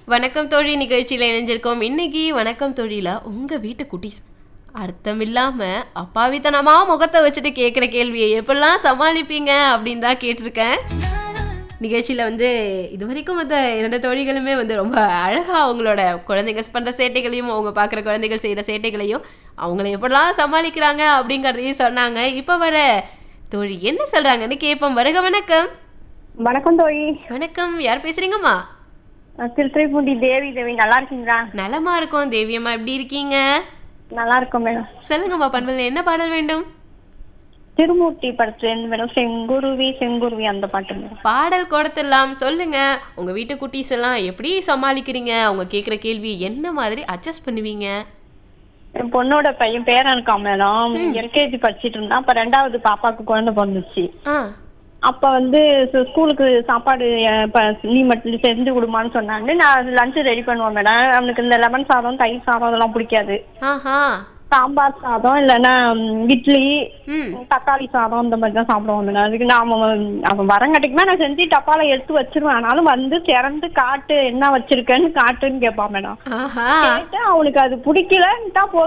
வணக்கம் தோழி நிகழ்ச்சியில் இணைஞ்சிருக்கோம் இன்னைக்கு வணக்கம் தோழியில் உங்கள் வீட்டு குட்டீஸ் அர்த்தம் இல்லாமல் அப்பாவித்தனமா முகத்தை வச்சுட்டு கேட்குற கேள்வியை எப்படிலாம் சமாளிப்பீங்க அப்படின்னு தான் கேட்டிருக்கேன் நிகழ்ச்சியில் வந்து இது வரைக்கும் வந்த இரண்டு தோழிகளுமே வந்து ரொம்ப அழகாக அவங்களோட குழந்தைங்க பண்ணுற சேட்டைகளையும் அவங்க பார்க்குற குழந்தைகள் செய்கிற சேட்டைகளையும் அவங்கள எப்படிலாம் சமாளிக்கிறாங்க அப்படிங்கிறதையும் சொன்னாங்க இப்போ வர தோழி என்ன சொல்கிறாங்கன்னு கேட்போம் வருக வணக்கம் வணக்கம் தோழி வணக்கம் யார் பேசுகிறீங்கம்மா நான் திருத்துறைப்பூண்டி தேவி தேவி நல்லா இருக்கீங்களா நலமா இருக்கோம் தேவியம்மா எப்படி இருக்கீங்க நல்லா இருக்கோம் மேடம் சொல்லுங்கம்மா பண்பல் என்ன பாடல் வேண்டும் திருமூர்த்தி படத்துலேருந்து மேடம் செங்குருவி செங்குருவி அந்த பாட்டு மேடம் பாடல் கொடுத்துடலாம் சொல்லுங்க உங்க வீட்டு குட்டீஸ் எல்லாம் எப்படி சமாளிக்கிறீங்க அவங்க கேட்குற கேள்வி என்ன மாதிரி அட்ஜஸ்ட் பண்ணுவீங்க என் பொண்ணோட பையன் பேரன் இருக்கான் மேடம் எல்கேஜி படிச்சிட்டு இருந்தான் அப்ப ரெண்டாவது பாப்பாக்கு குழந்தை பிறந்துச்சு ஆ அப்ப வந்து சு- ஸ்கூலுக்கு சாப்பாடு அஹ், இப்ப நீ மட்டும் செஞ்சு கொடுமான்னு சொன்னாங்க நான் லஞ்ச் ரெடி பண்ணுவேன் மேடம் அவனுக்கு இந்த லெமன் சாதம் தயிர் சாதம் அதெல்லாம் பிடிக்காது ஆஹா சாம்பார் சாதம் இல்லைன்னா ம், இட்லி ம் தக்காளி சாதம் இந்த மாதிரி தான் சாப்பிடுவோம் மேடம் அதுக்கு நான் அவன் அவன் வரங்காட்டிக்குமே நான் செஞ்சு டப்பால எடுத்து வச்சிருவேன் ஆனாலும் வந்து திறந்து காட்டு என்ன வச்சிருக்கேன்னு காட்டுன்னு கேட்பான் மேடம் ஆஹா கேட்டு அவனுக்கு அது பிடிக்கலன்ட்டா போதும்